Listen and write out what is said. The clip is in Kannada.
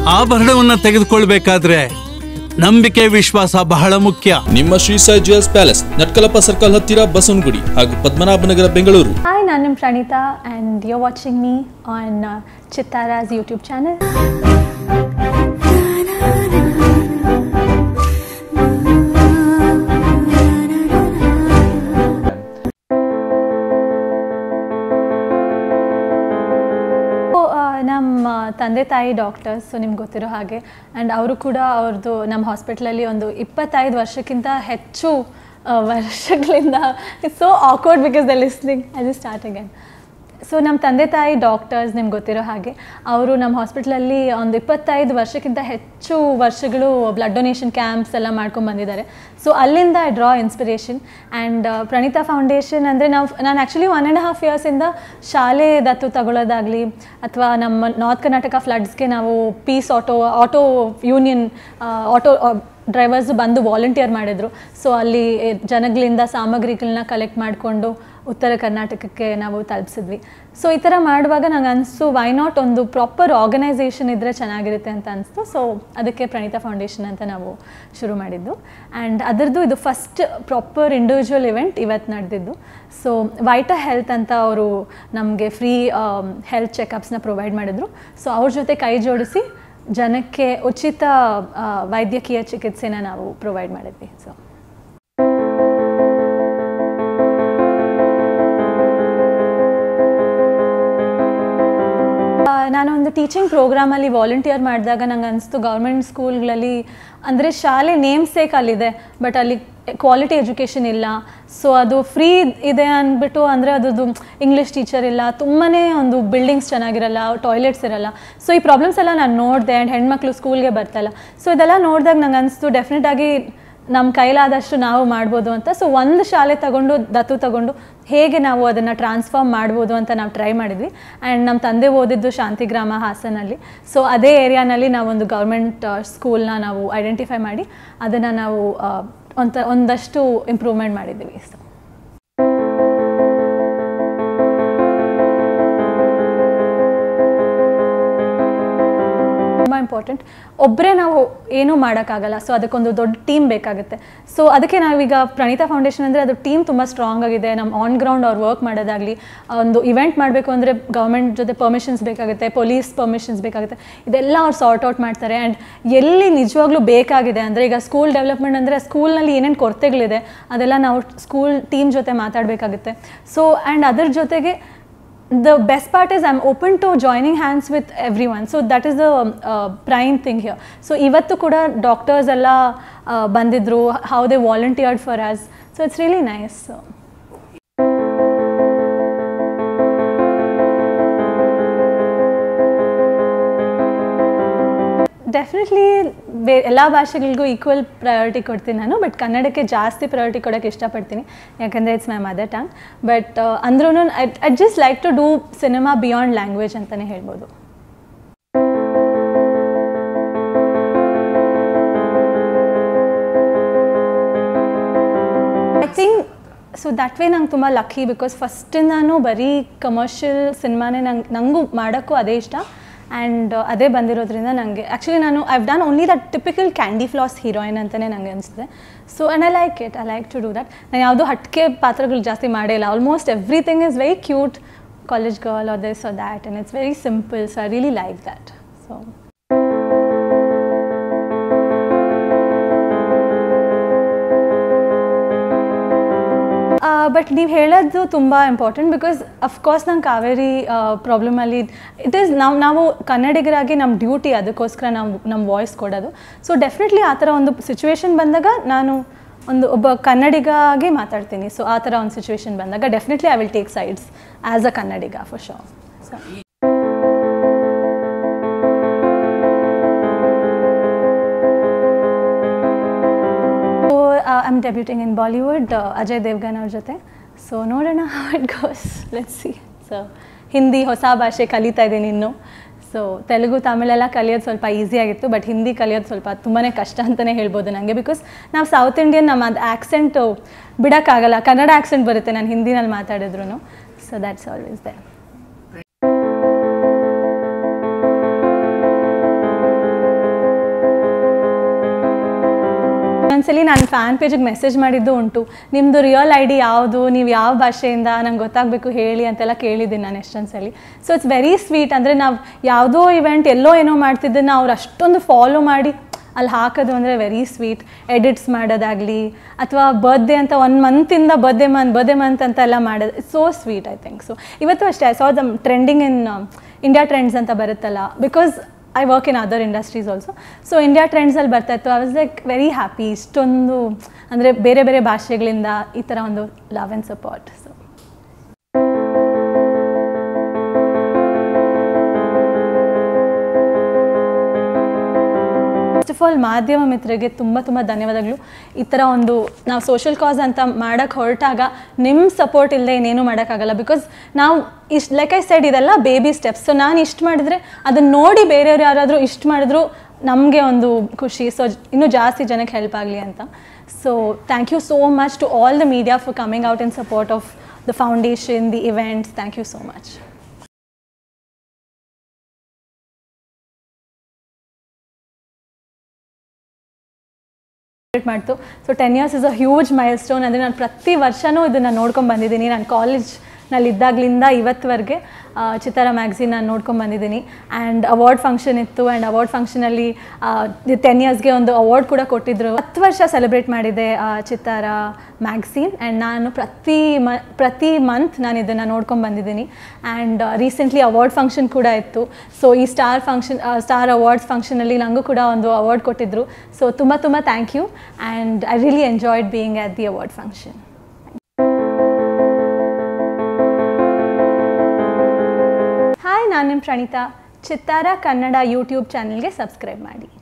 ಆಭರಣವನ್ನ ತೆಗೆದುಕೊಳ್ಬೇಕಾದ್ರೆ ನಂಬಿಕೆ ವಿಶ್ವಾಸ ಬಹಳ ಮುಖ್ಯ ನಿಮ್ಮ Shri Sai jewels palace Natkalappa circle ಹತ್ತಿರ ಬಸವನಗುಡಿ ಹಾಗೂ Padmanabhanagar Bengaluru Hi, Nanam Pranita, and you're watching me on uh, Chittara's YouTube channel. So, ಆ, ನಮ್ಮ ತಂದೆ ತಾಯಿ ಡಾಕ್ಟರ್ಸ್ ಸೊ ನಿಮ್ಗೆ ಗೊತ್ತಿರೋ ಹಾಗೆ ಆ್ಯಂಡ್ ಅವರು ಕೂಡ ಅವ್ರದ್ದು ನಮ್ಮ ಹಾಸ್ಪಿಟ್ಲಲ್ಲಿ ಒಂದು ಇಪ್ಪತ್ತೈದು ವರ್ಷಕ್ಕಿಂತ ಹೆಚ್ಚು ಆ, ವರ್ಷಗಳಿಂದ so awkward because the listening I ಜಿ ಸ್ಟಾರ್ಟ್ ಅಗೇನ್ ಸೊ ನಮ್ಮ ತಂದೆ ತಾಯಿ ಡಾಕ್ಟರ್ಸ್ ನಿಮ್ಗೆ ಗೊತ್ತಿರೋ ಹಾಗೆ ಅವರು ನಮ್ಮ ಹಾಸ್ಪಿಟ್ಲಲ್ಲಿ ಒಂದು ಇಪ್ಪತ್ತೈದು ವರ್ಷಕ್ಕಿಂತ ಹೆಚ್ಚು ವರ್ಷಗಳು ಬ್ಲಡ್ ಡೊನೇಷನ್ ಕ್ಯಾಂಪ್ಸ್ ಎಲ್ಲ ಮಾಡ್ಕೊಂಡು ಬಂದಿದ್ದಾರೆ ಸೊ ಅಲ್ಲಿಂದ I draw inspiration and Praneetha foundation ಅಂದರೆ ನಾವು ನಾನು ಆ್ಯಕ್ಚುಲಿ ಒನ್ ಆ್ಯಂಡ್ ಹಾಫ್ ಇಯರ್ಸಿಂದ ಶಾಲೆ ದತ್ತು ತಗೊಳ್ಳೋದಾಗಲಿ ಅಥವಾ ನಮ್ಮ ನಾರ್ತ್ ಕರ್ನಾಟಕ ಫ್ಲಡ್ಸ್ಗೆ ನಾವು ಪೀಸ್ auto auto union auto drivers ಬಂದು ವಾಲಂಟಿಯರ್ ಮಾಡಿದರು ಸೊ ಅಲ್ಲಿ ಜನಗಳಿಂದ ಸಾಮಗ್ರಿಗಳನ್ನ ಕಲೆಕ್ಟ್ ಮಾಡಿಕೊಂಡು ಉತ್ತರ ಕರ್ನಾಟಕಕ್ಕೆ ನಾವು ತಲುಪಿಸಿದ್ವಿ ಸೊ ಈ ಥರ ಮಾಡುವಾಗ ನಂಗೆ ಅನಿಸ್ತು ವೈ ನಾಟ್ ಒಂದು ಪ್ರಾಪರ್ ಆರ್ಗನೈಸೇಷನ್ ಇದ್ದರೆ ಚೆನ್ನಾಗಿರುತ್ತೆ ಅಂತ ಅನಿಸ್ತು ಸೊ ಅದಕ್ಕೆ ಪ್ರಣೀತಾ ಫೌಂಡೇಶನ್ ಅಂತ ನಾವು ಶುರು ಮಾಡಿದ್ದು ಆ್ಯಂಡ್ ಅದರದ್ದು ಇದು ಫಸ್ಟ್ ಪ್ರಾಪರ್ ಇಂಡಿವಿಜುವಲ್ ಇವೆಂಟ್ ಇವತ್ತು ನಡೆದಿದ್ದು ಸೊ ವೈಟ ಹೆಲ್ತ್ ಅಂತ ಅವರು ನಮಗೆ ಫ್ರೀ ಹೆಲ್ತ್ ಚೆಕಪ್ಸ್ನ ಪ್ರೊವೈಡ್ ಮಾಡಿದರು ಸೊ ಅವ್ರ ಜೊತೆ ಕೈ ಜೋಡಿಸಿ ಜನಕ್ಕೆ ಉಚಿತ ಆ, ವೈದ್ಯಕೀಯ ಚಿಕಿತ್ಸೆನ ನಾವು ಪ್ರೊವೈಡ್ ಮಾಡಿದ್ವಿ ಸೊ ಆ, ನಾನು ಒಂದು ಟೀಚಿಂಗ್ ಪ್ರೋಗ್ರಾಮಲ್ಲಿ ವಾಲಂಟಿಯರ್ ಮಾಡಿದಾಗ ನಂಗೆ ಅನಿಸ್ತು ಗೌರ್ಮೆಂಟ್ ಸ್ಕೂಲ್ಗಳಲ್ಲಿ ಅಂದರೆ ಶಾಲೆ ನೇಮ್ ಸೇಕ್ ಅಲ್ಲಿದೆ ಬಟ್ ಅಲ್ಲಿ ಕ್ವಾಲಿಟಿ ಎಜುಕೇಷನ್ ಇಲ್ಲ ಸೊ ಅದು ಫ್ರೀ ಇದೆ ಅಂದ್ಬಿಟ್ಟು ಅಂದರೆ ಅದ್ರದ್ದು ಇಂಗ್ಲೀಷ್ ಟೀಚರ್ ಇಲ್ಲ ತುಂಬಾ ಒಂದು ಬಿಲ್ಡಿಂಗ್ಸ್ ಚೆನ್ನಾಗಿರಲ್ಲ ಟಾಯ್ಲೆಟ್ಸ್ ಇರಲ್ಲ ಸೊ ಈ ಪ್ರಾಬ್ಲಮ್ಸ್ ಎಲ್ಲ ನಾನು ನೋಡಿದೆ ಆ್ಯಂಡ್ ಹೆಣ್ಮಕ್ಳು ಸ್ಕೂಲ್ಗೆ ಬರ್ತಾಯಿಲ್ಲ ಸೊ ಇದೆಲ್ಲ ನೋಡಿದಾಗ ನಂಗೆ ಅನಿಸ್ತು ಡೆಫಿನೆಟಾಗಿ ನಮ್ಮ ಕೈಲಾದಷ್ಟು ನಾವು ಮಾಡ್ಬೋದು ಅಂತ ಸೊ ಒಂದು ಶಾಲೆ ತಗೊಂಡು ದತ್ತು ತಗೊಂಡು ಹೇಗೆ ನಾವು ಅದನ್ನು ಟ್ರಾನ್ಸ್ಫಾರ್ಮ್ ಮಾಡ್ಬೋದು ಅಂತ ನಾವು ಟ್ರೈ ಮಾಡಿದ್ವಿ ಆ್ಯಂಡ್ ನಮ್ಮ ತಂದೆ ಓದಿದ್ದು ಶಾಂತಿಗ್ರಾಮ ಹಾಸನಲ್ಲಿ ಸೊ ಅದೇ ಏರಿಯಾನಲ್ಲಿ ನಾವೊಂದು ಗೌರ್ಮೆಂಟ್ ಸ್ಕೂಲ್ನ ನಾವು ಐಡೆಂಟಿಫೈ ಮಾಡಿ ಅದನ್ನು ನಾವು ಆ, ಒಂತ ಒಂದಷ್ಟು ಇಂಪ್ರೂವ್ಮೆಂಟ್ ಮಾಡಿದ್ದೀವಿ ಸೊ ತುಂಬ ಇಂಪಾರ್ಟೆಂಟ್ ಒಬ್ಬರೇ ನಾವು ಏನೂ ಮಾಡೋಕ್ಕಾಗಲ್ಲ ಸೊ ಅದಕ್ಕೊಂದು ದೊಡ್ಡ ಟೀಮ್ ಬೇಕಾಗುತ್ತೆ ಸೊ ಅದಕ್ಕೆ ನಾವೀಗ ಪ್ರಣೀತಾ ಫೌಂಡೇಶನ್ ಅಂದರೆ ಅದು ಟೀಮ್ ತುಂಬ ಸ್ಟ್ರಾಂಗ್ ಆಗಿದೆ ನಮ್ಮ ಆನ್ ಗ್ರೌಂಡ್ ಅವ್ರು ವರ್ಕ್ ಮಾಡೋದಾಗಲಿ ಒಂದು ಇವೆಂಟ್ ಮಾಡಬೇಕು ಅಂದರೆ ಗೌರ್ಮೆಂಟ್ ಜೊತೆ ಪರ್ಮಿಷನ್ಸ್ ಬೇಕಾಗುತ್ತೆ ಪೊಲೀಸ್ ಪರ್ಮಿಷನ್ಸ್ ಬೇಕಾಗುತ್ತೆ ಇದೆಲ್ಲ ಅವ್ರು ಸಾರ್ಟ್ ಔಟ್ ಮಾಡ್ತಾರೆ ಆ್ಯಂಡ್ ಎಲ್ಲಿ ನಿಜವಾಗ್ಲೂ ಬೇಕಾಗಿದೆ ಅಂದರೆ ಈಗ ಸ್ಕೂಲ್ ಡೆವಲಪ್ಮೆಂಟ್ ಅಂದರೆ ಸ್ಕೂಲ್ನಲ್ಲಿ ಏನೇನು ಕೊರತೆಗಳಿದೆ ಅದೆಲ್ಲ ನಾವು ಸ್ಕೂಲ್ ಟೀಮ್ ಜೊತೆ ಮಾತಾಡಬೇಕಾಗುತ್ತೆ ಸೊ ಆ್ಯಂಡ್ ಅದ್ರ ಜೊತೆಗೆ the best part is I'm open to joining hands with everyone. So that is the uh, prime thing here. So ಇವತ್ತು ಕೂಡ ಡಾಕ್ಟರ್ಸ್ ಎಲ್ಲ uh, ಬಂದಿದ್ರು how they volunteered for us. So it's really nice. So. Definitely ಬೇ ಎಲ್ಲ ಭಾಷೆಗಳಿಗೂ ಈಕ್ವಲ್ ಪ್ರಯಾರಿಟಿ ಕೊಡ್ತೀನಿ ನಾನು ಬಟ್ ಕನ್ನಡಕ್ಕೆ ಜಾಸ್ತಿ ಪ್ರಯಾರಿಟಿ ಕೊಡೋಕ್ಕೆ ಇಷ್ಟಪಡ್ತೀನಿ ಯಾಕಂದರೆ it's my mother tongue but ಅಂದ್ರೂ I I just like to do cinema beyond language ಅಂತಲೇ ಹೇಳ್ಬೋದು I think so that way ನಂಗೆ ತುಂಬ ಲಕ್ಕಿ ಬಿಕಾಸ್ ಫಸ್ಟಿಂದಾನು ಬರೀ ಕಮರ್ಷಿಯಲ್ ಸಿನಿಮಾನೇ ನಂಗೆ ನನಗೂ ಮಾಡೋಕ್ಕೂ ಅದೇ ಇಷ್ಟ ಆ್ಯಂಡ್ ಅದೇ ಬಂದಿರೋದ್ರಿಂದ ನನಗೆ ಆ್ಯಕ್ಚುಲಿ ನಾನು I've done only that typical candy floss heroine ಅಂತಲೇ ನನಗೆ ಅನಿಸಿದೆ so and I like it I like to do that ನಾನು ಯಾವುದೂ ಹಟ್ಕೆ ಪಾತ್ರಗಳು ಜಾಸ್ತಿ ಮಾಡೇ ಇಲ್ಲ almost everything is very cute college girl are this are that and it's very simple so I really like that so but ನೀವು ಹೇಳೋದು ತುಂಬ ಇಂಪಾರ್ಟೆಂಟ್ ಬಿಕಾಸ್ ಅಫ್ಕೋರ್ಸ್ ನಂಗೆ ಕಾವೇರಿ ಪ್ರಾಬ್ಲಮಲ್ಲಿ ಇಟ್ ಈಸ್ ನಾವು ನಾವು ಕನ್ನಡಿಗರಾಗಿ ನಮ್ಮ ಡ್ಯೂಟಿ ಅದಕ್ಕೋಸ್ಕರ ನಾವು ನಮ್ಮ ವಾಯ್ಸ್ ಕೊಡೋದು ಸೊ ಡೆಫಿನೆಟ್ಲಿ ಆ ಥರ ಒಂದು ಸಿಚುವೇಶನ್ ಬಂದಾಗ ನಾನು ಒಂದು ಒಬ್ಬ ಕನ್ನಡಿಗಾಗಿ ಮಾತಾಡ್ತೀನಿ ಸೊ ಆ ಥರ ಒಂದು ಸಿಚುವೇಶನ್ ಬಂದಾಗ definitely I will take sides as a Kannadiga for sure so I am debuting in Bollywood Ajay Devgn ಅವ್ರ ಜೊತೆ ಸೊ ನೋಡೋಣ how it goes let's see so Hindi ಹೊಸ ಭಾಷೆ ಕಲಿತಾ ಇದ್ದೀನಿ ಇನ್ನು ಸೊ ತೆಲುಗು ತಮಿಳೆಲ್ಲ ಕಲಿಯೋದು ಸ್ವಲ್ಪ ಈಸಿ ಆಗಿತ್ತು ಬಟ್ ಹಿಂದಿ ಕಲಿಯೋದು ಸ್ವಲ್ಪ ತುಂಬಾ ಕಷ್ಟ ಅಂತಲೇ ಹೇಳ್ಬೋದು ನನಗೆ ಬಿಕಾಸ್ ನಾವು ಸೌತ್ ಇಂಡಿಯನ್ ನಮ್ಮ ಅದು ಆ್ಯಕ್ಸೆಂಟು ಬಿಡೋಕ್ಕಾಗಲ್ಲ ಕನ್ನಡ ಆ್ಯಕ್ಸೆಂಟ್ ಬರುತ್ತೆ ನಾನು ಹಿಂದಿನಲ್ಲಿ ಮಾತಾಡಿದ್ರು ಸೊ ದ್ಯಾಟ್ಸ್ ಆಲ್ವೇಸ್ ದೇ ಕೆಲವೊಂದ್ಸಲಿ ನಾನು ಫ್ಯಾನ್ ಪೇಜಿಗೆ ಮೆಸೇಜ್ ಮಾಡಿದ್ದು ಉಂಟು ನಿಮ್ಮದು ರಿಯಲ್ ಐ ಡಿ ಯಾವುದು ನೀವು ಯಾವ ಭಾಷೆಯಿಂದ ನಂಗೆ ಗೊತ್ತಾಗಬೇಕು ಹೇಳಿ ಅಂತೆಲ್ಲ ಕೇಳಿದ್ದೀನಿ ನಾನು ಎಷ್ಟೊಂದು ಸಲ ಸೊ ಇಟ್ಸ್ ವೆರಿ ಸ್ವೀಟ್ ಅಂದರೆ ನಾವು ಯಾವುದೋ ಇವೆಂಟ್ ಎಲ್ಲೋ ಏನೋ ಮಾಡ್ತಿದ್ದನ್ನು ಅವ್ರು ಅಷ್ಟೊಂದು ಫಾಲೋ ಮಾಡಿ ಅಲ್ಲಿ ಹಾಕೋದು ಅಂದರೆ ವೆರಿ ಸ್ವೀಟ್ ಎಡಿಟ್ಸ್ ಮಾಡೋದಾಗಲಿ ಅಥವಾ ಬರ್ತ್ಡೇ ಅಂತ ಒನ್ ಮಂತಿಂದ ಬರ್ತ್ಡೇ ಮಂತ್ ಬರ್ತ್ಡೇ ಮಂತ್ ಅಂತ ಎಲ್ಲ ಮಾಡೋದು it's so sweet I think so ಇವತ್ತು ಅಷ್ಟೇ I saw the trending in India trends ಅಂತ ಬರುತ್ತಲ್ಲ because I work in other industries also so India ಟ್ರೆಂಡ್ಸಲ್ಲಿ ಬರ್ತಾ ಇತ್ತು I was like very happy ಇಷ್ಟೊಂದು ಅಂದರೆ ಬೇರೆ ಬೇರೆ ಭಾಷೆಗಳಿಂದ ಈ ಥರ ಒಂದು love and support so first of all ಮಾಧ್ಯಮ ಮಿತ್ರರಿಗೆ ತುಂಬ ತುಂಬ ಧನ್ಯವಾದಗಳು ಈ ಥರ ಒಂದು ನಾವು ಸೋಷಿಯಲ್ ಕಾಸ್ ಅಂತ ಮಾಡೋಕ್ಕೆ ಹೊರಟಾಗ ನಿಮ್ಮ ಸಪೋರ್ಟ್ ಇಲ್ಲದೆ ಇನ್ನೇನು ಮಾಡೋಕ್ಕಾಗಲ್ಲ ಬಿಕಾಸ್ ನಾವು ಇಷ್ಟು ಲೈಕ್ ಐ ಸೈಡ್ ಇದೆಲ್ಲ ಬೇಬಿ ಸ್ಟೆಪ್ಸ್ ಸೊ ನಾನು ಇಷ್ಟು ಮಾಡಿದರೆ ಅದನ್ನು ನೋಡಿ ಬೇರೆಯವ್ರು ಯಾರಾದರೂ ಇಷ್ಟು ಮಾಡಿದ್ರು ನಮಗೆ ಒಂದು ಖುಷಿ ಸೊ ಇನ್ನೂ ಜಾಸ್ತಿ ಜನಕ್ಕೆ ಹೆಲ್ಪ್ ಆಗಲಿ ಅಂತ so thank you so much to all the media for coming out in support of the foundation the events thank you so much ಮಾಡ್ತು so ten years is a huge milestone ಅಂದರೆ ನಾನು ಪ್ರತಿ ವರ್ಷವೂ ಇದನ್ನು ನೋಡ್ಕೊಂಡು ಬಂದಿದ್ದೀನಿ ನಾನು ಕಾಲೇಜ್ನಲ್ಲಿ ಇದ್ದಾಗಲಿಂದ ಇವತ್ತುವರೆಗೆ ಚಿತ್ತಾರ ಮ್ಯಾಗ್ಝಿನ್ ನಾನು ನೋಡ್ಕೊಂಡು ಬಂದಿದ್ದೀನಿ ಆ್ಯಂಡ್ ಅವಾರ್ಡ್ ಫಂಕ್ಷನ್ ಇತ್ತು ಆ್ಯಂಡ್ ಅವಾರ್ಡ್ ಫಂಕ್ಷನಲ್ಲಿ ಟೆನ್ ಇಯರ್ಸ್ಗೆ ಒಂದು ಅವಾರ್ಡ್ ಕೂಡ ಕೊಟ್ಟಿದ್ದರು ಹತ್ತು ವರ್ಷ ಸೆಲೆಬ್ರೇಟ್ ಮಾಡಿದೆ ಆ, ಚಿತ್ತಾರ ಮ್ಯಾಗ್ಝಿನ್ ಆ್ಯಂಡ್ ನಾನು ಪ್ರತಿ ಮ ಪ್ರತಿ ಮಂತ್ ನಾನು ಇದನ್ನು ನೋಡ್ಕೊಂಡು ಬಂದಿದ್ದೀನಿ ಆ್ಯಂಡ್ ರೀಸೆಂಟ್ಲಿ ಅವಾರ್ಡ್ ಫಂಕ್ಷನ್ ಕೂಡ ಇತ್ತು ಸೊ ಈ ಸ್ಟಾರ್ ಫಂಕ್ಷನ್ ಸ್ಟಾರ್ ಅವಾರ್ಡ್ಸ್ ಫಂಕ್ಷನಲ್ಲಿ ನನಗೂ ಕೂಡ ಒಂದು ಅವಾರ್ಡ್ ಕೊಟ್ಟಿದ್ದರು ಸೊ ತುಂಬ ತುಂಬ thank you and I really enjoyed being at the award function hi ನಾನು ನಿಮ್ಮ ಪ್ರಣೀತಾ ಚಿತ್ತಾರ ಕನ್ನಡ ಯೂಟ್ಯೂಬ್ ಚಾನಲ್ಗೆ ಸಬ್ಸ್ಕ್ರೈಬ್ ಮಾಡಿ